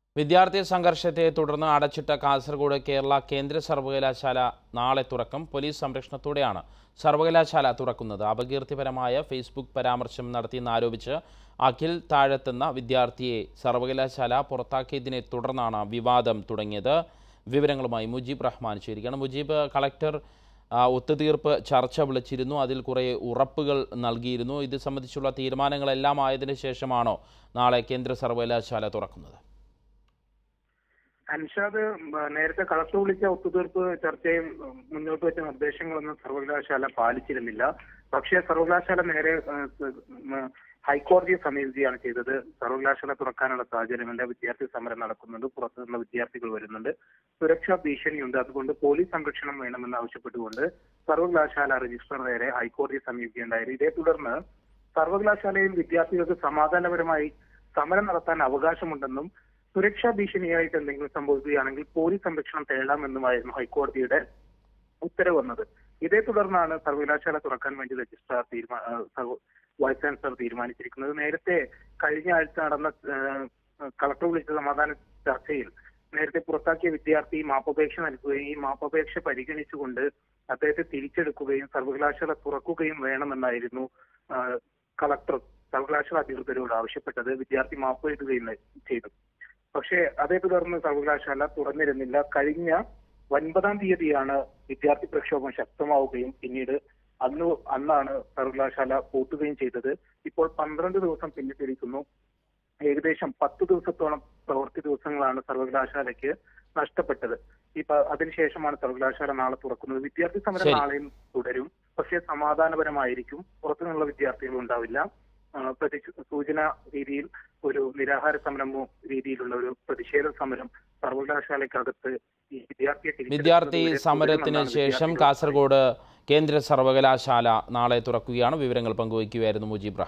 വിദ്യാർത്ഥി സംഘർഷത്തെ തുടർന്ന് അടച്ചിട്ട കാസർഗോഡ് കേരള കേന്ദ്ര സർവകലാശാല നാളെ തുറക്കും പോലീസ് സംരക്ഷണത്തോടെയാണ് സർവകലാശാല തുറക്കുന്നത് അപകീർത്തിപരമായ ഫേസ്ബുക്ക് പരാമർശം നടത്തിയെന്നാരോപിച്ച് അഖിൽ താഴത്തെന്ന വിദ്യാർത്ഥിയെ സർവകലാശാല പുറത്താക്കിയതിനെ തുടർന്നാണ് വിവാദം തുടങ്ങിയത് വിവരങ്ങളുമായി മുജീബ് റഹ്മാൻ ചേരുകയാണ് മുജീബ് കളക്ടർ ആ, ഒത്തുതീർപ്പ് ചർച്ച വിളിച്ചിരുന്നു അതിൽ കുറേ ഉറപ്പുകൾ നൽകിയിരുന്നു ഇത് സംബന്ധിച്ചുള്ള തീരുമാനങ്ങളെല്ലാം ആയതിനു ശേഷമാണോ നാളെ കേന്ദ്ര സർവകലാശാല തുറക്കുന്നത് അൻഷാദ് ഉം, നേരത്തെ കളക്ടർ വിളിച്ച ഒത്തുതീർപ്പ് ചർച്ചയും ഉം, മുന്നോട്ട് വെച്ച നിർദ്ദേശങ്ങളൊന്നും സർവകലാശാല പാലിച്ചിരുന്നില്ല പക്ഷേ സർവകലാശാല നേരെ ഏഹ്, സ്- ഉം, ഹൈക്കോടതിയെ സമീപിക്കുകയാണ് ചെയ്തത് സർവകലാശാല തുറക്കാനുള്ള സാഹചര്യമുണ്ട് വിദ്യാർത്ഥി സമരം നടക്കുന്നുണ്ട് പുറത്തുനിന്ന് വിദ്യാർത്ഥികൾ വരുന്നുണ്ട് സുരക്ഷാ ഭീഷണിയുണ്ട് അതുകൊണ്ട് പോലീസ് സംരക്ഷണം വേണമെന്ന് ആവശ്യപ്പെട്ടുകൊണ്ട് സർവകലാശാല രജിസ്ട്രാർ നേരെ ഹൈക്കോടതിയെ സമീപിക്കുകയുണ്ടായിരുന്നു ഇതേ തുടർന്ന് സർവകലാശാലയിൽ വിദ്യാർത്ഥികൾക്ക് സമാധാനപരമായി സമരം നടത്താൻ അവകാശമുണ്ടെന്നും സുരക്ഷാ ഭീഷണിയായിട്ട് എന്തെങ്കിലും സംഭവിക്കുകയാണെങ്കിൽ പോലീസ് സംരക്ഷണം തേടാമെന്നുമായിരുന്നു ഹൈക്കോടതിയുടെ ഉത്തരവ് വന്നത് ഇതേ തുടർന്നാണ് സർവകലാശാല തുറക്കാൻ വേണ്ടി രജിസ്ട്രാർ തീരുമാ ആ, സർവ- വൈസ് ചാൻസലർ തീരുമാനിച്ചിരിക്കുന്നത് നേരത്തെ കഴിഞ്ഞ ആഴ്ച നടന്ന ആ, കളക്ടർ വിളിച്ച സമാധാന ചർച്ചയിൽ നേരത്തെ പുറത്താക്കിയ വിദ്യാർത്ഥി മാപ്പപേക്ഷ നൽകുകയും ഈ മാപ്പപേക്ഷ പരിഗണിച്ചുകൊണ്ട് അദ്ദേഹത്തെ തിരിച്ചെടുക്കുകയും സർവകലാശാല തുറക്കുകയും വേണമെന്നായിരുന്നു ആ, കളക്ടർ സർവകലാശാല അധികൃതരോട് ആവശ്യപ്പെട്ടത് വിദ്യാർത്ഥി മാപ്പ് എഴുതുകയും ചെയ്തു പക്ഷേ അതേ തുടർന്ന് സർവകലാശാല തുറന്നിരുന്നില്ല കഴിഞ്ഞ ഒൻപതാം തീയതിയാണ് വിദ്യാർത്ഥി പ്രക്ഷോഭം ശക്തമാവുകയും പിന്നീട് അന്ന് അന്നാണ് സർവകലാശാല പൂട്ടുകയും ചെയ്തത് ഇപ്പോൾ പന്ത്രണ്ട് ദിവസം പിന്നിട്ടിരിക്കുന്നു ഏകദേശം പത്ത് ദിവസത്തോളം പ്രവൃത്തി ദിവസങ്ങളാണ് സർവകലാശാലയ്ക്ക് നഷ്ടപ്പെട്ടത് ഇപ്പൊ അതിനുശേഷമാണ് സർവകലാശാല നാളെ തുറക്കുന്നത് വിദ്യാർത്ഥി സമരം ശരി. നാളെയും തുടരും പക്ഷേ സമാധാനപരമായിരിക്കും പുറത്തുനിന്നുള്ള വിദ്യാർത്ഥികൾ ഉണ്ടാവില്ല ആ, പ്രതി- സൂചന രീതിയിൽ ഒരു നിരാഹാര സമരമോ രീതിയിലുള്ള ഒരു പ്രതിഷേധ സമരം സർവകലാശാലയ്ക്കകത്ത് ഈ വിദ്യാർത്ഥിയെ തിരിച്ചെടുക്കുന്നത് വിദ്യാർത്ഥി വരെ സമരത്തിന് തുടരുമെന്നാണ് ശേഷം വിദ്യാർത്ഥികൾ കാസർഗോഡ് കേന്ദ്ര സർവകലാശാല നാളെ തുറക്കുകയാണ് വിവരങ്ങൾ പങ്കുവയ്ക്കുകയായിരുന്നു മുജീബ് റഹ്മാൻ